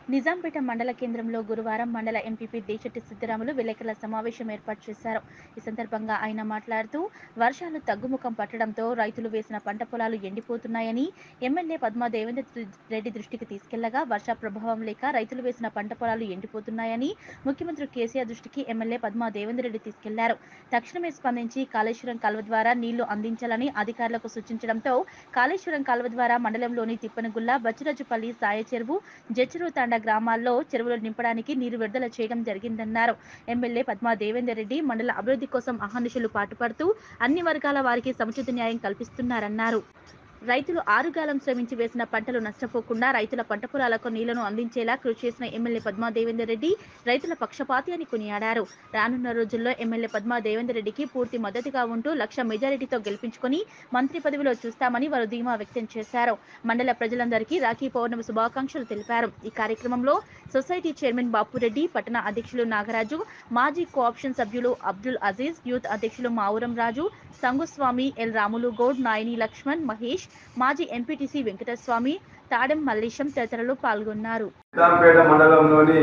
నిజాంపేట మండల కేంద్రంలో గురువారం మండల ఎంపీపీ దేశెట్టి సిద్ధరాములు విలేకరుల సమావేశం ఏర్పాటు చేశారు ఈ సందర్భంగా ఆయన మాట్లాడుతూ వర్షాలు తగ్గుముఖం పట్టడంతో రైతులు వేసిన పంట పొలాలు ఎండిపోతున్నాయని ఎమ్మెల్యే పద్మా దేవేంద్ర రెడ్డి దృష్టికి తీసుకెళ్లగా వర్ష ప్రభావం లేక రైతులు వేసిన పంట పొలాలు ఎండిపోతున్నాయని ముఖ్యమంత్రి కేసీఆర్ దృష్టికి ఎమ్మెల్యే పద్మా దేవేంద్ర రెడ్డి తీసుకెళ్లారు తక్షణమే స్పందించి కాళేశ్వరం కాల్వ ద్వారా నీళ్లు అందించాలని అధికారులకు సూచించడంతో కాళేశ్వరం కాల్వ ద్వారా మండలంలోని తిప్పనగుల్ల బచ్చిరాజుపల్లి సాయ చెరువు జచ్చరు తాండా గ్రామాల్లో చెరువులు నింపడానికి నీరు విడుదల చేయడం జరిగిందన్నారు ఎమ్మెల్యే పద్మా దేవేందర్ రెడ్డి మండల అభివృద్ధి కోసం అహర్నిశలు పాటుపడుతూ అన్ని వర్గాల వారికి సముచిత న్యాయం కల్పిస్తున్నారన్నారు రైతులు ఆరుగాలం శ్రమించి వేసిన పంటలు నష్టపోకుండా రైతుల పంట పొలాలకు నీళ్లను అందించేలా కృషి చేసిన ఎమ్మెల్యే పద్మా దేవేందర్ రెడ్డి రైతుల పక్షపాతి అని కొనియాడారు రానున్న రోజుల్లో ఎమ్మెల్యే పద్మా దేవేందర్ రెడ్డికి పూర్తి మద్దతుగా ఉంటూ లక్ష మెజారిటీతో గెలిపించుకొని మంత్రి పదవిలో చూస్తామని వారు ధీమా వ్యక్తం చేశారు మండల ప్రజలందరికీ రాఖీ పౌర్ణమి శుభాకాంక్షలు తెలిపారు ఈ కార్యక్రమంలో సొసైటీ చైర్మన్ బాపురెడ్డి పట్టణ అధ్యక్షులు నాగరాజు మాజీ కోఆప్షన్ సభ్యులు అబ్దుల్ అజీజ్ యూత్ అధ్యక్షులు మావురం రాజు సంగుస్వామి ఎల్ రాములు గౌడ్ నాయని లక్ష్మణ్ మహేష్ మాజీ ఎంపీటీసీ వెంకటస్వామి తాడెం మల్లేశం తదితరులు పాల్గొన్నారు నిజాంపేట మండలంలోని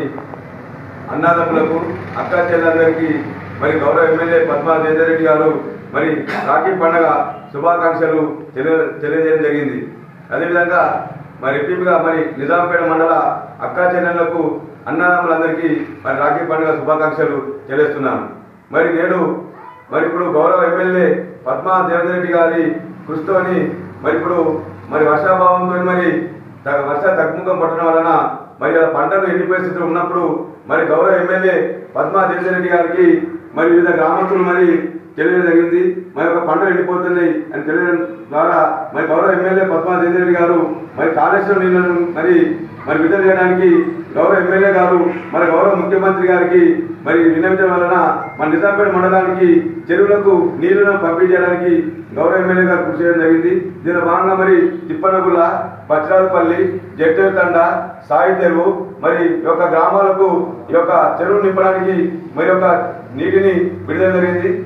అన్నదమ్ములకు అక్క చెల్లెలందరికీ మరి గౌరవ ఎమ్మెల్యే పద్మా రెడ్డి గారు మరి రాఖీ పండగ శుభాకాంక్షలు తెలియ తెలియజేయడం జరిగింది అదేవిధంగా మరి ఎంపీగా మరి నిజాంపేట మండల అక్క చెల్లెళ్లకు అన్నదమ్ములందరికీ మరి రాఖీ పండుగ శుభాకాంక్షలు తెలియజేస్తున్నాను మరి నేడు మరి ఇప్పుడు గౌరవ ఎమ్మెల్యే పద్మా దేవేంద్ర రెడ్డి గారి కృషితోని మరి ఇప్పుడు మరి వర్షాభావంతో మరి త- వర్ష తగ్గుముఖం పట్టడం వలన మరి ఆ పంటలు ఎండిపోయే స్థితిలో ఉన్నప్పుడు మరి గౌరవ ఎమ్మెల్యే పద్మా దేవేంద్ర రెడ్డి గారికి మరి వివిధ గ్రామస్తులు మరి తెలియడం జరిగింది మరి ఒక పంటలు ఎండిపోతున్నాయి అని తెలియడం ద్వారా మరి గౌరవ ఎమ్మెల్యే పద్మా దేవేంద్ర రెడ్డి గారు మరి కాళేశ్వరం నీళ్లను మరి మరి విడుదల చేయడానికి గౌరవ ఎమ్మెల్యే గారు మరి గౌరవ ముఖ్యమంత్రి గారికి మరి విన్నవించడం వలన మన నిజాంపేట మండలానికి చెరువులకు నీళ్లను పంపిణీ చేయడానికి గౌరవ ఎమ్మెల్యే గారు కృషి చేయడం జరిగింది దీనిలో భాగంగా మరి తిప్పనగుల పచ్చిరాజపల్లి జగ్గతండ సాయి చెరువు మరి ఈ యొక్క గ్రామాలకు ఈ యొక్క చెరువు నింపడానికి మరి యొక్క నీటిని విడుదల జరిగింది